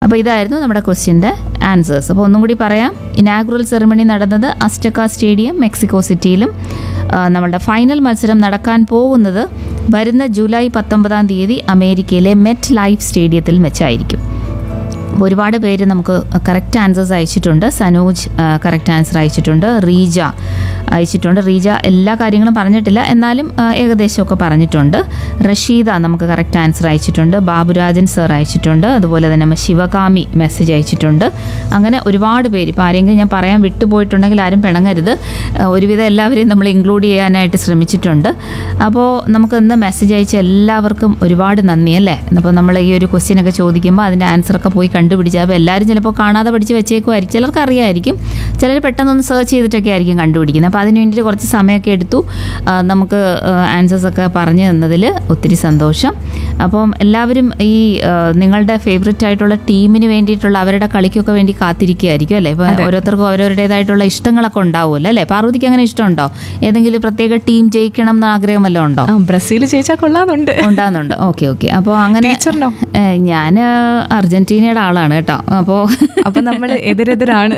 അപ്പോൾ ഇതായിരുന്നു നമ്മുടെ ക്വസ്റ്റ്യൻ്റെ ആൻസേഴ്സ് അപ്പോൾ ഒന്നും കൂടി പറയാം ഇനാഗുറൽ സെറിമണി നടന്നത് അസ്റ്റക്ക സ്റ്റേഡിയം മെക്സിക്കോ സിറ്റിയിലും ആ, നമ്മുടെ ഫൈനൽ മത്സരം നടക്കാൻ പോകുന്നത് വരുന്ന ജൂലൈ പത്തൊമ്പതാം തീയതി അമേരിക്കയിലെ മെറ്റ് ലൈഫ് സ്റ്റേഡിയത്തിൽ വെച്ചായിരിക്കും അപ്പോൾ ഒരുപാട് പേര് നമുക്ക് കറക്റ്റ് ആൻസേഴ്സ് അയച്ചിട്ടുണ്ട് സനോജ് കറക്റ്റ് ആൻസർ അയച്ചിട്ടുണ്ട് റീജ അയച്ചിട്ടുണ്ട് റീജ എല്ലാ കാര്യങ്ങളും പറഞ്ഞിട്ടില്ല എന്നാലും ആ, ഏകദേശമൊക്കെ പറഞ്ഞിട്ടുണ്ട് റഷീദ നമുക്ക് കറക്റ്റ് ആൻസർ അയച്ചിട്ടുണ്ട് ബാബുരാജൻ സർ അയച്ചിട്ടുണ്ട് അതുപോലെ തന്നെ നമ്മ ശിവകാമി മെസ്സേജ് അയച്ചിട്ടുണ്ട് അങ്ങനെ ഒരുപാട് പേര് ഇപ്പോൾ ആരെങ്കിലും ഞാൻ പറയാൻ വിട്ടുപോയിട്ടുണ്ടെങ്കിൽ ആരും പിണങ്ങരുത് ആ, ഒരുവിധം എല്ലാവരെയും നമ്മൾ ഇൻക്ലൂഡ് ചെയ്യാനായിട്ട് ശ്രമിച്ചിട്ടുണ്ട് അപ്പോൾ നമുക്ക് ഇന്ന് മെസ്സേജ് അയച്ച എല്ലാവർക്കും ഒരുപാട് നന്ദി അല്ലേ അപ്പോൾ നമ്മൾ ഈ ഒരു ക്വസ്റ്റ്യൻ ഒക്കെ ചോദിക്കുമ്പോൾ അതിൻ്റെ ആൻസറൊക്കെ പോയി കണ്ടുപിടിച്ചാൽ അപ്പോൾ എല്ലാവരും ചിലപ്പോൾ കാണാതെ പഠിച്ച് വെച്ചേക്കുമായിരിക്കും ചിലർക്ക് അറിയായിരിക്കും ചിലർ പെട്ടെന്നൊന്ന് സെർച്ച് ചെയ്തിട്ടൊക്കെ ആയിരിക്കും കണ്ടുപിടിക്കുന്നത് അപ്പോൾ അതിന് വേണ്ടിയിട്ട് കുറച്ച് സമയമൊക്കെ എടുത്തു ആ, നമുക്ക് ആൻസേഴ്സ് ഒക്കെ പറഞ്ഞു തന്നതിൽ ഒത്തിരി സന്തോഷം അപ്പം എല്ലാവരും ഈ ആ, നിങ്ങളുടെ ഫേവററ്റ് ആയിട്ടുള്ള ടീമിന് വേണ്ടിയിട്ടുള്ള അവരുടെ കളിക്കൊക്കെ വേണ്ടി കാത്തിരിക്കുകയായിരിക്കും അല്ലേ ഇപ്പോൾ ഓരോരുത്തർക്കും അവരവരുടേതായിട്ടുള്ള ഇഷ്ടങ്ങളൊക്കെ ഉണ്ടാവുമല്ലോ അല്ലേ പാർവതിക്ക് അങ്ങനെ ഇഷ്ടമുണ്ടോ ഏതെങ്കിലും പ്രത്യേക ടീം ജയിക്കണം എന്ന് ആഗ്രഹം വല്ലതും ഉണ്ടോ ആ ബ്രസീൽ ജയിച്ചാൽ കൊള്ളാന്നുണ്ട് ഉണ്ടാകുന്നുണ്ട് ഓക്കെ ഓക്കെ അപ്പോൾ അങ്ങനെ ടീച്ചറിനോ ഞാൻ അർജന്റീനയുടെ ആളാണ് കേട്ടോ അപ്പോൾ അപ്പൊ നമ്മൾ എതിരെതിരാണ്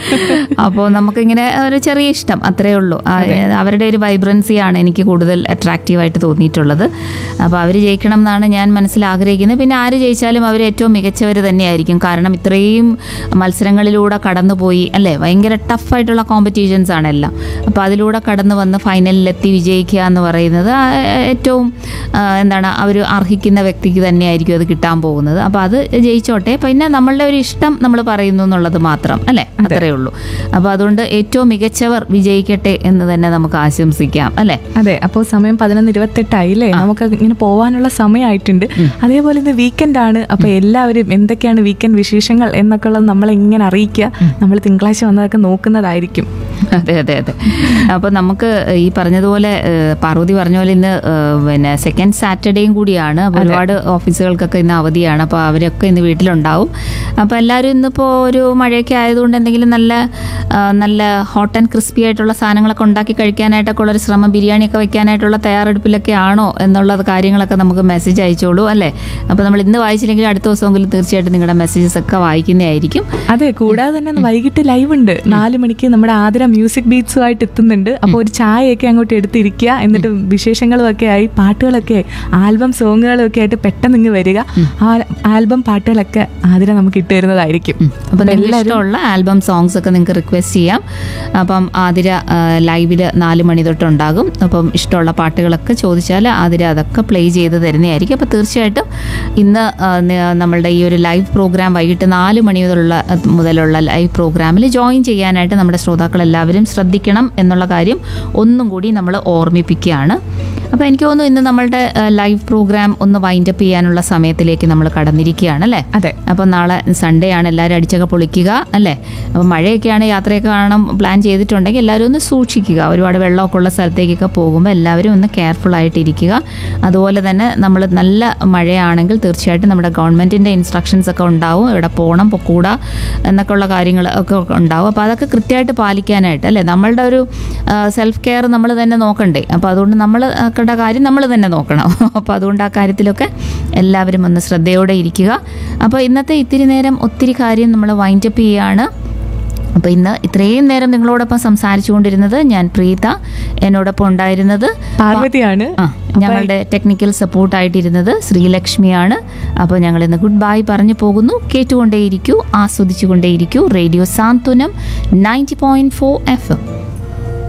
അപ്പോൾ നമുക്കിങ്ങനെ ഒരു ചെറിയ ഇഷ്ടം അത്രേ ഉള്ളൂ ആ, അവരുടെ ഒരു വൈബ്രൻസിയാണ് എനിക്ക് കൂടുതൽ അട്രാക്റ്റീവായിട്ട് തോന്നിയിട്ടുള്ളത് അപ്പോൾ അവർ ജയിക്കണം എന്നാണ് ഞാൻ മനസ്സിൽ ആഗ്രഹിക്കുന്നത് പിന്നെ ആര് ജയിച്ചാലും അവർ ഏറ്റവും മികച്ചവർ തന്നെയായിരിക്കും കാരണം ഇത്രയും മത്സരങ്ങളിലൂടെ കടന്നുപോയി അല്ലേ ഭയങ്കര ടഫായിട്ടുള്ള കോമ്പറ്റീഷൻസ് ആണ് എല്ലാം അപ്പോൾ അതിലൂടെ കടന്നു വന്ന് ഫൈനലിലെത്തി വിജയിക്കുക എന്ന് പറയുന്നത് ആ, ഏറ്റവും ആ, എന്താണ് അവർ അർഹിക്കുന്ന വ്യക്തിക്ക് തന്നെയായിരിക്കും അത് കിട്ടാൻ പോകുന്നത് അപ്പോൾ അത് ജയിച്ചോട്ടെ പിന്നെ നമ്മളുടെ ഒരു ഇഷ്ടം നമ്മൾ പറയുന്നു എന്നുള്ളത് മാത്രം അല്ലേ അത്രേ ഉള്ളൂ അപ്പോൾ അതുകൊണ്ട് ഏറ്റവും മികച്ചവർ വിജയിക്കട്ടെ എന്ന് തന്നെ നമുക്ക് ആശംസിക്കാം അല്ലേ അതെ അപ്പോൾ സമയം പതിനൊന്ന് ഇരുപത്തെട്ടായില്ലേ നമുക്ക് ഇങ്ങനെ പോവാനുള്ള സമയമായിട്ടുണ്ട് അതേപോലെ ഇന്ന് വീക്കെൻഡ് ആണ് അപ്പൊ എല്ലാവരും എന്തൊക്കെയാണ് വീക്കെൻഡ് വിശേഷങ്ങൾ എന്നൊക്കെ ഉള്ളത് നമ്മളെ ഇങ്ങനെ അറിയിക്കുക നമ്മൾ തിങ്കളാഴ്ച വന്നതൊക്കെ നോക്കുന്നതായിരിക്കും അതെ അതെ അതെ അപ്പോൾ നമുക്ക് ഈ പറഞ്ഞതുപോലെ ഏഹ്, പാർവതി പറഞ്ഞ പോലെ ഇന്ന് ഏഹ്, പിന്നെ സെക്കൻഡ് സാറ്റർഡേയും കൂടിയാണ് അപ്പോൾ ഒരുപാട് ഓഫീസുകൾക്കൊക്കെ ഇന്ന് അവധിയാണ് അപ്പോൾ അവരൊക്കെ ഇന്ന് വീട്ടിലുണ്ടാവും അപ്പോൾ എല്ലാവരും ഇന്നിപ്പോൾ ഒരു മഴയൊക്കെ ആയതുകൊണ്ട് എന്തെങ്കിലും നല്ല ആ, നല്ല ഹോട്ട് ആൻഡ് ക്രിസ്പി ആയിട്ടുള്ള സാധനങ്ങളൊക്കെ ഉണ്ടാക്കി കഴിക്കാനായിട്ടൊക്കെ ഉള്ളൊരു ശ്രമം ബിരിയാണിയൊക്കെ വെക്കാനായിട്ടുള്ള തയ്യാറെടുപ്പിലൊക്കെ ആണോ എന്നുള്ളത് കാര്യങ്ങളൊക്കെ നമുക്ക് മെസ്സേജ് അയച്ചോളൂ അല്ലേ അപ്പോൾ നമ്മൾ ഇന്ന് വായിച്ചില്ലെങ്കിൽ അടുത്ത ദിവസമെങ്കിലും തീർച്ചയായിട്ടും നിങ്ങളുടെ മെസ്സേജസ് ഒക്കെ വായിക്കുന്നതായിരിക്കും അതെ കൂടാതെ തന്നെ ഇന്ന് വൈകിട്ട് ലൈവ് ഉണ്ട് നാല് മണിക്ക് നമ്മുടെ ആതിര മ്യൂസിക് ബീറ്റ്സുമായിട്ട് എത്തുന്നുണ്ട് അപ്പോൾ ഒരു ചായയൊക്കെ അങ്ങോട്ട് എടുത്തിരിക്കുക എന്നിട്ട് വിശേഷങ്ങളും ഒക്കെ ആയി പാട്ടുകളൊക്കെ ആയി ആൽബം സോങ്ങുകളും ഒക്കെ ആയിട്ട് പെട്ടെന്ന് ഇങ്ങ് വരിക ആ ആൽബം പാട്ടുകളൊക്കെ ആതിര നമുക്ക് ഇട്ട് തരുന്നതായിരിക്കും അപ്പോൾ നിങ്ങൾക്ക് ഇഷ്ടമുള്ള ആൽബം സോങ്സ് ഒക്കെ നിങ്ങൾക്ക് റിക്വസ്റ്റ് ചെയ്യാം അപ്പം ആതിര ലൈവിൽ നാല് മണി തൊട്ടുണ്ടാകും അപ്പം ഇഷ്ടമുള്ള പാട്ടുകളൊക്കെ ചോദിച്ചാൽ ആതിര അതൊക്കെ പ്ലേ ചെയ്ത് തരുന്നതായിരിക്കും അപ്പോൾ തീർച്ചയായിട്ടും ഇന്ന് ആ, ന- നമ്മളുടെ ഈ ഒരു ലൈവ് പ്രോഗ്രാം വൈകിട്ട് നാല് മണി മുതലുള്ള മുതലുള്ള ലൈവ് പ്രോഗ്രാമിൽ ജോയിൻ ചെയ്യാനായിട്ട് നമ്മുടെ ശ്രോതാക്കൾ എല്ലാവരും ശ്രദ്ധിക്കണം എന്നുള്ള കാര്യം ഒന്നും കൂടി നമ്മൾ ഓർമ്മിപ്പിക്കുകയാണ് അപ്പോൾ എനിക്ക് തോന്നുന്നു ഇന്ന് നമ്മളുടെ ലൈവ് പ്രോഗ്രാം ഒന്ന് വൈൻഡപ്പ് ചെയ്യാനുള്ള സമയത്തിലേക്ക് നമ്മൾ കടന്നിരിക്കുകയാണ് അല്ലേ അതെ അപ്പം നാളെ സൺഡേ ആണ് എല്ലാവരും അടിച്ചൊക്കെ പൊളിക്കുക അല്ലേ അപ്പം മഴയൊക്കെയാണ് യാത്രയൊക്കെ കാണാൻ പ്ലാൻ ചെയ്തിട്ടുണ്ടെങ്കിൽ എല്ലാവരും ഒന്ന് സൂക്ഷിക്കുക ഒരുപാട് വെള്ളമൊക്കെ ഉള്ള സ്ഥലത്തേക്കൊക്കെ പോകുമ്പോൾ എല്ലാവരും ഒന്ന് കെയർഫുൾ ആയിട്ടിരിക്കുക അതുപോലെ തന്നെ നമ്മൾ നല്ല മഴയാണെങ്കിൽ തീർച്ചയായിട്ടും നമ്മുടെ ഗവൺമെൻറ്റിൻ്റെ ഇൻസ്ട്രക്ഷൻസ് ഒക്കെ ഉണ്ടാവും ഇവിടെ പോകണം പൊക്കൂടാ എന്നൊക്കെ ഉള്ള കാര്യങ്ങൾ ഒക്കെ ഉണ്ടാവും അപ്പോൾ അതൊക്കെ കൃത്യമായിട്ട് പാലിക്കാനായിട്ട് അല്ലേ നമ്മളുടെ ഒരു സെൽഫ് കെയർ നമ്മൾ തന്നെ നോക്കണ്ടേ അപ്പോൾ അതുകൊണ്ട് നമ്മൾ ആക്കേണ്ട കാര്യം നമ്മൾ തന്നെ നോക്കണം അപ്പോൾ അതുകൊണ്ട് ആ കാര്യത്തിലൊക്കെ എല്ലാവരും ഒന്ന് ശ്രദ്ധയോടെ ഇരിക്കുക അപ്പോൾ ഇന്നത്തെ ഇത്തിരി നേരം ഒത്തിരി കാര്യം നമ്മൾ വൈൻഡപ്പ് ചെയ്യുകയാണ് അപ്പോൾ ഇന്ന് ഇത്രയും നേരം നിങ്ങളോടൊപ്പം സംസാരിച്ചുകൊണ്ടിരുന്നത് ഞാൻ പ്രീത എന്നോടൊപ്പം ഉണ്ടായിരുന്നത് പാർവതിയാണ് ആ ഞങ്ങളുടെ ടെക്നിക്കൽ സപ്പോർട്ടായിട്ടിരുന്നത് ശ്രീലക്ഷ്മിയാണ് അപ്പോൾ ഞങ്ങൾ ഇന്ന് ഗുഡ് ബൈ പറഞ്ഞു പോകുന്നു കേട്ടുകൊണ്ടേയിരിക്കൂ ആസ്വദിച്ചുകൊണ്ടേയിരിക്കൂ radio Santhwanam ninety point four F M